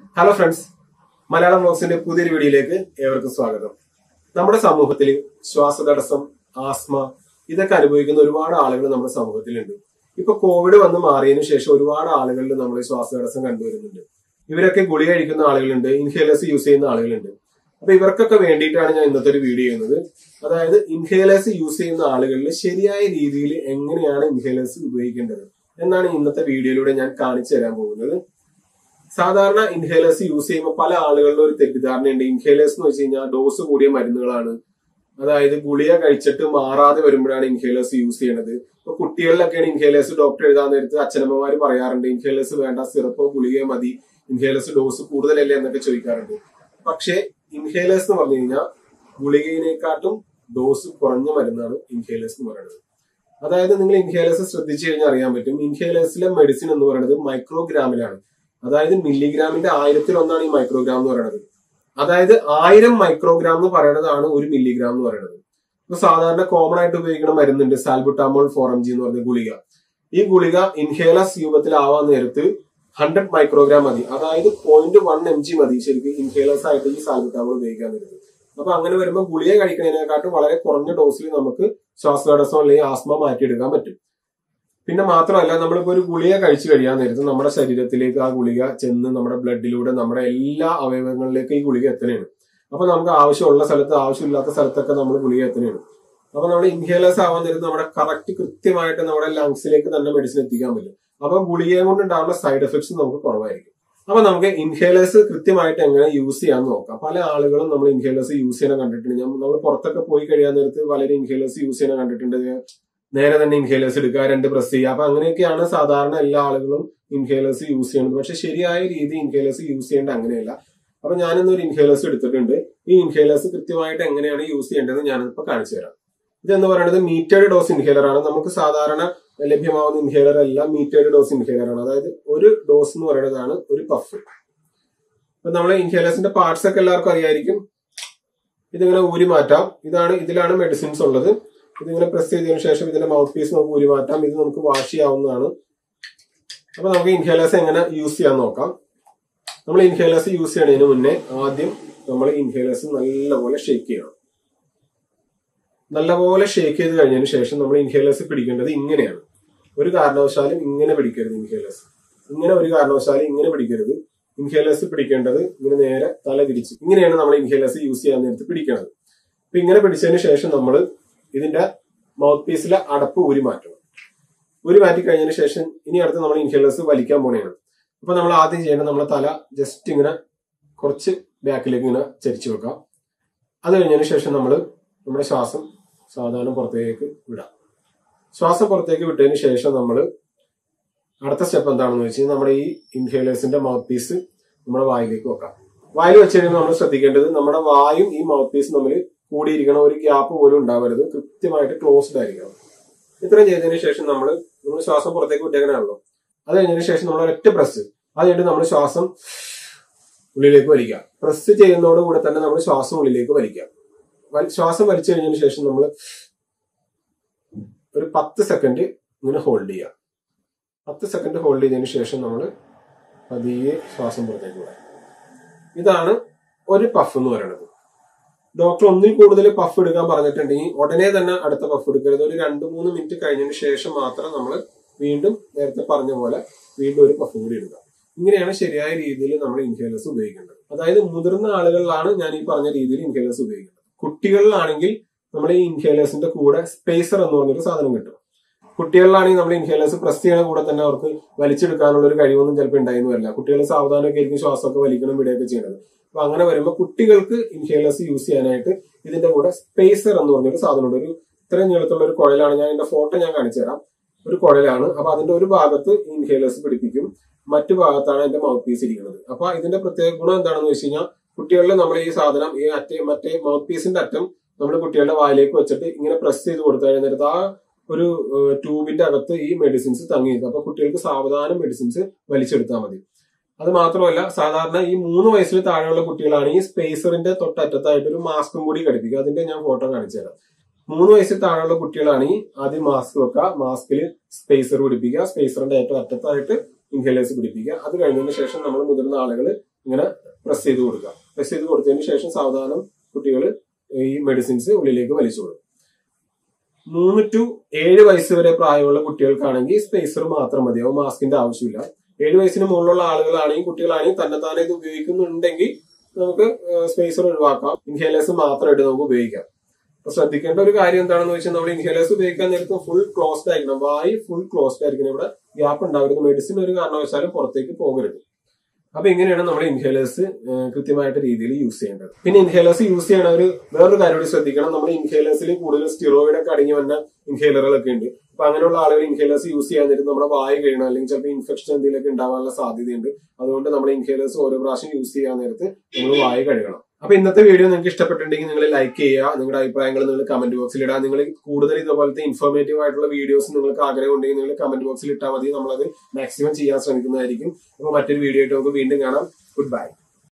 hello friends Malayalam വ്ലോഗ്സിന്റെ പുതിയൊരു വീഡിയോയിലേക്ക് ഏവർക്കും സ്വാഗതം നമ്മുടെ സമൂഹത്തിൽ ശ്വാസതടസ്സം ആസ്മ ഇതൊക്കെ അനുഭവിക്കുന്ന ഒരുപാട് ആളുകൾ നമ്മുടെ സമൂഹത്തിലുണ്ട് ഇപ്പൊ കോവിഡ് വന്ന് മാറിയതിനു ശേഷം ഒരുപാട് ആളുകളിൽ നമ്മൾ ശ്വാസതടസ്സം കണ്ടുവരുന്നുണ്ട് ഇവരൊക്കെ ഗുളിക കഴിക്കുന്ന ആളുകളുണ്ട് ഇൻഹേലേഴ്സ് യൂസ് ചെയ്യുന്ന ആളുകളുണ്ട് അപ്പൊ ഇവർക്കൊക്കെ വേണ്ടിയിട്ടാണ് ഞാൻ ഇന്നത്തെ ഒരു വീഡിയോ ചെയ്യുന്നത് അതായത് ഇൻഹേലേഴ്സ് യൂസ് ചെയ്യുന്ന ആളുകളിൽ ശരിയായ രീതിയിൽ എങ്ങനെയാണ് ഇൻഹേലേഴ്സ് ഉപയോഗിക്കേണ്ടത് എന്നാണ് ഇന്നത്തെ വീഡിയോയിലൂടെ ഞാൻ കാണിച്ചു തരാൻ പോകുന്നത് സാധാരണ ഇൻഹേലേഴ്സ് യൂസ് ചെയ്യുമ്പോൾ പല ആളുകളുടെ ഒരു തെറ്റിദ്ധാരണയുണ്ട് ഇൻഹേലേഴ്സ് എന്ന് വെച്ച് കഴിഞ്ഞാൽ ഡോസ് കൂടിയ മരുന്നുകളാണ് അതായത് ഗുളിക കഴിച്ചിട്ട് മാറാതെ വരുമ്പോഴാണ് ഇൻഹേലേഴ്സ് യൂസ് ചെയ്യണത് ഇപ്പൊ കുട്ടികളിലൊക്കെയാണ് ഇൻഹേലേഴ്സ് ഡോക്ടർ എഴുതാൻ നേരത്ത് അച്ഛനമ്മമാര് പറയാറുണ്ട് ഇൻഹേലേഴ്സ് വേണ്ട സിറപ്പോ ഗുളികയോ മതി ഇൻഹേലേഴ്സ് ഡോസ് കൂടുതലല്ലേ എന്നൊക്കെ ചോദിക്കാറുണ്ട് പക്ഷേ ഇൻഹേലേഴ്സ് എന്ന് പറഞ്ഞു കഴിഞ്ഞാൽ ഗുളികയിനെക്കാട്ടും ഡോസ് കുറഞ്ഞ മരുന്നാണ് ഇൻഹേലേഴ്സ് എന്ന് പറയുന്നത് അതായത് നിങ്ങൾ ഇൻഹേലേഴ്സ് ശ്രദ്ധിച്ചു കഴിഞ്ഞാൽ അറിയാൻ പറ്റും ഇൻഹേലേഴ്സിലെ മെഡിസിൻ എന്ന് പറയുന്നത് മൈക്രോഗ്രാമിലാണ് അതായത് മില്ലിഗ്രാമിന്റെ ആയിരത്തിൽ ഒന്നാണ് ഈ മൈക്രോഗ്രാം എന്ന് പറയുന്നത് അതായത് ആയിരം മൈക്രോഗ്രാം എന്ന് പറയുന്നതാണ് ഒരു മില്ലിഗ്രാം എന്ന് പറയുന്നത് ഇപ്പൊ സാധാരണ കോമൺ ആയിട്ട് ഉപയോഗിക്കുന്ന മരുന്നുണ്ട് സാൽബുട്ടാമോൾ ഫോർ എം ജി എന്ന് പറഞ്ഞ ഗുളിക ഈ ഗുളിക ഇൻഹേലസ് രൂപത്തിലാവാൻ നേരത്ത് ഹൺഡ്രഡ് മൈക്രോഗ്രാം മതി അതായത് പോയിന്റ് വൺ എം ജി മതി ശരിക്കും ഇൻഹേലേഴ്സ് ആയിട്ട് ഈ സാൽബുട്ടാമോൾ ഉപയോഗിക്കാൻ നേരത്ത് അപ്പൊ അങ്ങനെ വരുമ്പോൾ ഗുളിക കഴിക്കുന്നതിനെക്കാട്ടും വളരെ കുറഞ്ഞ ഡോസിൽ നമുക്ക് ശ്വാസതടസ്സം അല്ലെങ്കിൽ ആസ്മ മാറ്റിയെടുക്കാൻ പറ്റും പിന്നെ മാത്രമല്ല നമ്മളിപ്പോ ഒരു ഗുളിക കഴിച്ചു കഴിയാൻ നേരത്ത് നമ്മുടെ ശരീരത്തിലേക്ക് ആ ഗുളിക ചെന്ന് നമ്മുടെ ബ്ലഡിലൂടെ നമ്മുടെ എല്ലാ അവയവങ്ങളിലേക്ക് ഈ ഗുളിക എത്തണേണ് അപ്പൊ നമുക്ക് ആവശ്യമുള്ള സ്ഥലത്ത് ആവശ്യമില്ലാത്ത സ്ഥലത്തൊക്കെ നമ്മൾ ഗുളിക എത്തണേണ് അപ്പൊ നമ്മൾ ഇൻഹേലേഴ്സ് ആവാൻ നേരത്ത് നമ്മുടെ കറക്റ്റ് കൃത്യമായിട്ട് നമ്മുടെ ലങ്സിലേക്ക് തന്നെ മെഡിസിൻ എത്തിക്കാൻ പറ്റും അപ്പൊ ഗുളികയും കൊണ്ട് ഉണ്ടാവുന്ന സൈഡ് എഫക്ട്സ് നമുക്ക് കുറവായിരിക്കും അപ്പൊ നമുക്ക് ഇൻഹേലേഴ്സ് കൃത്യമായിട്ട് എങ്ങനെ യൂസ് ചെയ്യാന്ന് നോക്കാം പല ആളുകളും നമ്മൾ ഇൻഹേലേഴ്സ് യൂസ് ചെയ്യാൻ കണ്ടിട്ടുണ്ട് ഞാൻ നമ്മൾ പുറത്തൊക്കെ പോയി കഴിയാൻ നേരത്ത് പലരും ഇൻഹേലേഴ്സ് യൂസ് ചെയ്യാൻ കണ്ടിട്ടുണ്ട് നേരെ തന്നെ ഇൻഹേലേഴ്സ് എടുക്കുക രണ്ട് പ്രസ് ചെയ്യുക അപ്പൊ അങ്ങനെയൊക്കെയാണ് സാധാരണ എല്ലാ ആളുകളും ഇൻഹേലേഴ്സ് യൂസ് ചെയ്യുന്നത് പക്ഷെ ശരിയായ രീതി ഇൻഹേലേഴ്സ് യൂസ് ചെയ്യേണ്ട അങ്ങനെയല്ല അപ്പൊ ഞാനിന്ന് ഒരു ഇൻഹേലേഴ്സ് എടുത്തിട്ടുണ്ട് ഈ ഇൻഹേലേഴ്സ് കൃത്യമായിട്ട് എങ്ങനെയാണ് യൂസ് ചെയ്യേണ്ടത് ഞാനിപ്പോ കാണിച്ചു തരാം ഇതെന്ന് പറയുന്നത് മീറ്റേഡ് ഡോസ് ഇൻഹേലർ ആണ് നമുക്ക് സാധാരണ ലഭ്യമാവുന്ന ഇൻഹേലർ എല്ലാം മീറ്റേഡ് ഡോസ് ഇൻഹേലർ ആണ് അതായത് ഒരു ഡോസ് എന്ന് പറയുന്നതാണ് ഒരു പഫ് ഇപ്പൊ നമ്മളെ ഇൻഹേലേഴ്സിന്റെ പാർട്സ് ഒക്കെ എല്ലാവർക്കും അറിയായിരിക്കും ഇതിങ്ങനെ ഊരി മാറ്റാം ഇതാണ് ഇതിലാണ് മെഡിസിൻസ് ഉള്ളത് ഇതിങ്ങനെ പ്രസ് ചെയ്തതിനു ശേഷം ഇതിന്റെ മൗത്ത് പീസ് നമുക്ക് ഊരി മാറ്റാം ഇത് നമുക്ക് വാഷ് ചെയ്യാവുന്നതാണ് അപ്പൊ നമുക്ക് ഇൻഹേലേഴ്സ് എങ്ങനെ യൂസ് ചെയ്യാൻ നോക്കാം നമ്മൾ ഇൻഹേലേഴ്സ് യൂസ് ചെയ്യുന്നതിന് മുന്നേ ആദ്യം നമ്മൾ ഇൻഹേലേഴ്സ് നല്ലപോലെ ഷേക്ക് ചെയ്യണം നല്ലപോലെ ഷേക്ക് ചെയ്ത് കഴിഞ്ഞതിന് ശേഷം നമ്മൾ ഇൻഹേലേഴ്സ് പിടിക്കേണ്ടത് ഇങ്ങനെയാണ് ഒരു കാരണവശാലും ഇങ്ങനെ പിടിക്കരുത് ഇൻഹേലേഴ്സ് ഇങ്ങനെ ഒരു കാരണവശാലും ഇങ്ങനെ പിടിക്കരുത് ഇൻഹേലേഴ്സ് പിടിക്കേണ്ടത് ഇങ്ങനെ നേരെ തല തിരിച്ച് ഇങ്ങനെയാണ് നമ്മൾ ഇൻഹേലേഴ്സ് യൂസ് ചെയ്യാൻ നേരത്ത് പിടിക്കുന്നത് അപ്പൊ ഇങ്ങനെ പിടിച്ചതിന് ശേഷം നമ്മൾ ഇതിന്റെ മൗത്ത് പീസിലെ അടപ്പ് ഊരി മാറ്റണം ഊരി മാറ്റി കഴിഞ്ഞതിന് ശേഷം ഇനി അടുത്ത് നമ്മൾ ഇൻഹേലേഴ്സ് വലിക്കാൻ പോണെയാണ് അപ്പൊ നമ്മൾ ആദ്യം ചെയ്യേണ്ടത് നമ്മളെ തല ജസ്റ്റ് ഇങ്ങനെ കുറച്ച് ബാക്കിലേക്ക് ഇങ്ങനെ ചരിച്ചു വെക്കാം അത് കഴിഞ്ഞതിന് ശേഷം നമ്മൾ നമ്മുടെ ശ്വാസം സാധാരണ പുറത്തേക്ക് വിടാം ശ്വാസം പുറത്തേക്ക് വിട്ടതിന് ശേഷം നമ്മൾ അടുത്ത സ്റ്റെപ്പ് എന്താണെന്ന് വെച്ച് കഴിഞ്ഞാൽ നമ്മുടെ ഈ ഇൻഹേലേഴ്സിന്റെ മൗത്ത് പീസ് നമ്മുടെ വായിലേക്ക് വെക്കാം വായിൽ വെച്ച് കഴിയുമ്പോൾ നമ്മൾ ശ്രദ്ധിക്കേണ്ടത് നമ്മുടെ വായും ഈ മൗത്ത് പീസ് തമ്മിൽ കൂടിയിരിക്കണം ഒരു ഗ്യാപ്പ് പോലും ഉണ്ടാവരുത് കൃത്യമായിട്ട് ക്ലോസ്ഡ് ആയിരിക്കണം ഇത്രയും ചെയ്തതിന് ശേഷം നമ്മൾ നമ്മൾ ശ്വാസം പുറത്തേക്ക് വിട്ടേക്കണമല്ലോ അത് കഴിഞ്ഞതിന് ശേഷം നമ്മൾ ഒരൊറ്റ പ്രസ് അത് കഴിഞ്ഞിട്ട് നമ്മൾ ശ്വാസം ഉള്ളിലേക്ക് വലിക്കുക പ്രസ് ചെയ്യുന്നതോട് കൂടെ തന്നെ നമ്മൾ ശ്വാസം ഉള്ളിലേക്ക് വലിക്കുക വലി- ശ്വാസം വലിച്ചു കഴിഞ്ഞതിന് ശേഷം നമ്മൾ ഒരു പത്ത് സെക്കൻഡ് ഇങ്ങനെ ഹോൾഡ് ചെയ്യുക പത്ത് സെക്കൻഡ് ഹോൾഡ് ചെയ്തതിന് ശേഷം നമ്മൾ പതിയെ ശ്വാസം പുറത്തേക്ക് വിടാം ഇതാണ് ഒരു പഫ് എന്ന് പറയുന്നത് ഡോക്ടർ ഒന്നിൽ കൂടുതൽ പഫ് എടുക്കാൻ പറഞ്ഞിട്ടുണ്ടെങ്കിൽ ഉടനെ തന്നെ അടുത്ത പഫ് എടുക്കരുത് ഒരു രണ്ട് മൂന്ന് മിനിറ്റ് കഴിഞ്ഞതിന് ശേഷം മാത്രം നമ്മൾ വീണ്ടും നേരത്തെ പറഞ്ഞ പോലെ വീണ്ടും ഒരു പഫ് കൂടി എടുക്കുക ഇങ്ങനെയാണ് ശരിയായ രീതിയിൽ നമ്മൾ ഇൻഹേലേഴ്സ് ഉപയോഗിക്കേണ്ടത് അതായത് മുതിർന്ന ആളുകളിലാണ് ഞാൻ ഈ പറഞ്ഞ രീതിയിൽ ഇൻഹേലേഴ്സ് ഉപയോഗിക്കുന്നത് കുട്ടികളിലാണെങ്കിൽ നമ്മൾ ഈ ഇൻഹേലേഴ്സിന്റെ കൂടെ സ്പേസർ എന്ന് പറഞ്ഞൊരു സാധനം കിട്ടും കുട്ടികളിലാണെങ്കിൽ നമ്മൾ ഇൻഹേലേഴ്സ് പ്രസ് ചെയ്യുന്ന കൂടെ തന്നെ അവർക്ക് വലിച്ചെടുക്കാനുള്ള ഒരു കഴിവൊന്നും ചിലപ്പോൾ ഉണ്ടായിരുന്നു വരില്ല കുട്ടികൾ സാവധാനമൊക്കെ ആയിരിക്കും ശ്വാസമൊക്കെ വലിക്കണം വിടുകയൊക്കെ ചെയ്യണത് അപ്പൊ അങ്ങനെ വരുമ്പോൾ കുട്ടികൾക്ക് ഇൻഹേലേഴ്സ് യൂസ് ചെയ്യാനായിട്ട് ഇതിന്റെ കൂടെ സ്പേസർ എന്ന് പറഞ്ഞൊരു സാധനമുണ്ട് ഒരു ഇത്രയും നീളത്തുള്ള ഒരു കുഴലാണ് ഞാൻ ഇതിന്റെ ഫോട്ടോ ഞാൻ കാണിച്ചു തരാം ഒരു കുഴലാണ് അപ്പൊ അതിന്റെ ഒരു ഭാഗത്ത് ഇൻഹേലേഴ്സ് പിടിപ്പിക്കും മറ്റു ഭാഗത്താണ് എന്റെ മൗത്ത് പീസ് ഇരിക്കുന്നത് അപ്പൊ ഇതിന്റെ പ്രത്യേക ഗുണം എന്താണെന്ന് വെച്ച് കഴിഞ്ഞാൽ കുട്ടികളിൽ നമ്മൾ ഈ സാധനം ഈ അറ്റേ മറ്റേ മൗത്ത് പീസിന്റെ അറ്റം നമ്മൾ കുട്ടികളുടെ വായിലേക്ക് വെച്ചിട്ട് ഇങ്ങനെ പ്രസ് ചെയ്ത് കൊടുത്തു കഴിഞ്ഞിട്ട് ആ ഒരു ട്യൂബിന്റെ അകത്ത് ഈ മെഡിസിൻസ് തങ്ങിയിരിക്കും അപ്പൊ കുട്ടികൾക്ക് സാവധാനം മെഡിസിൻസ് വലിച്ചെടുത്താൽ മതി അത് മാത്രമല്ല സാധാരണ ഈ മൂന്ന് വയസ്സിൽ താഴെയുള്ള കുട്ടികളാണ് ഈ സ്പേസറിന്റെ തൊട്ടറ്റത്തായിട്ട് ഒരു മാസ്കും കൂടി ഘടിപ്പിക്കുക അതിന്റെ ഞാൻ ഫോട്ടോ കാണിച്ചു തരാം മൂന്ന് വയസ്സിൽ താഴെയുള്ള കുട്ടികളാണെങ്കിൽ ആദ്യം മാസ്ക് വെക്കുക മാസ്കിൽ സ്പേസർ പിടിപ്പിക്കുക സ്പേസറിന്റെ ഏറ്റവും അറ്റത്തായിട്ട് ഇൻഹേലേഴ്സ് പിടിപ്പിക്കുക അത് കഴിഞ്ഞതിന് ശേഷം നമ്മൾ മുതിർന്ന ആളുകൾ ഇങ്ങനെ പ്രസ് ചെയ്ത് കൊടുക്കുക പ്രസ് ചെയ്ത് കൊടുത്തതിന് ശേഷം സാവധാനം കുട്ടികൾ ഈ മെഡിസിൻസ് ഉള്ളിലേക്ക് വലിച്ചു കൊടുക്കും മൂന്ന് ടു ഏഴ് വയസ്സ് വരെ പ്രായമുള്ള കുട്ടികൾക്കാണെങ്കിൽ സ്പേസർ മാത്രം മതിയാവും മാസ്കിന്റെ ആവശ്യമില്ല ഏഴ് വയസ്സിന് മുകളിലുള്ള ആളുകളാണെങ്കിൽ കുട്ടികളാണെങ്കിൽ തന്നെത്താനെ ഇത് ഉപയോഗിക്കുന്നുണ്ടെങ്കിൽ നമുക്ക് സ്പേസർ ഒഴിവാക്കാം ഇൻഹേലേഴ്സ് മാത്രമായിട്ട് നമുക്ക് ഉപയോഗിക്കാം അപ്പൊ ശ്രദ്ധിക്കേണ്ട ഒരു കാര്യം എന്താണെന്ന് വെച്ചാൽ നമ്മൾ ഇൻഹേലേഴ്സ് ഉപയോഗിക്കാൻ നേരത്ത് ഫുൾ ക്ലോസ്ഡ് ആയിരിക്കണം വായി ഫുൾ ക്ലോസ്ഡ് ആയിരിക്കണം ഇവിടെ ഗ്യാപ്പ് ഉണ്ടാവരുത് മെഡിസിൻ ഒരു കാരണവശാലും പുറത്തേക്ക് പോകരുത് അപ്പൊ ഇങ്ങനെയാണ് നമ്മൾ ഇൻഹേലേഴ്സ് കൃത്യമായിട്ട് രീതിയിൽ യൂസ് ചെയ്യേണ്ടത് പിന്നെ ഇൻഹേലേഴ്സ് യൂസ് ചെയ്യണ ഒരു വേറൊരു കാര്യം കൂടി ശ്രദ്ധിക്കണം നമ്മൾ ഇൻഹേലേഴ്സിൽ കൂടുതൽ സ്റ്റിറോയിഡ് ഒക്കെ അടങ്ങി വന്ന ഇൻഹേലറുകളൊക്കെ ഉണ്ട് അപ്പൊ അങ്ങനെയുള്ള ആളുകൾ ഇൻഹേലേഴ്സ് യൂസ് ചെയ്യാൻ നേരം നമ്മുടെ വായ കഴിയണം അല്ലെങ്കിൽ ചിലപ്പോൾ ഇൻഫെക്ഷൻ എന്തെങ്കിലുമൊക്കെ ഉണ്ടാവാനുള്ള സാധ്യതയുണ്ട് അതുകൊണ്ട് നമ്മൾ ഇൻഹേലേഴ്സ് ഓരോ പ്രാവശ്യം യൂസ് ചെയ്യാൻ നേരത്ത് നമ്മൾ വായ കഴുകണം അപ്പൊ ഇന്നത്തെ വീഡിയോ നിങ്ങൾക്ക് ഇഷ്ടപ്പെട്ടിട്ടുണ്ടെങ്കിൽ നിങ്ങൾ ലൈക്ക് ചെയ്യുക നിങ്ങളുടെ അഭിപ്രായങ്ങൾ നിങ്ങൾ കമന്റ് ബോക്സിൽ ഇടുക നിങ്ങൾ കൂടുതൽ ഇതുപോലത്തെ ഇൻഫോർമേറ്റീവ് ആയിട്ടുള്ള വീഡിയോസ് നിങ്ങൾക്ക് ആഗ്രഹം ഉണ്ടെങ്കിൽ നിങ്ങൾ കമന്റ് ബോക്സിൽ ഇട്ടാൽ മതി നമ്മളത് മാക്സിമം ചെയ്യാൻ ശ്രമിക്കുന്നതായിരിക്കും അപ്പൊ മറ്റൊരു വീഡിയോ ആയിട്ട് നമുക്ക് വീണ്ടും കാണാം ഗുഡ് ബൈ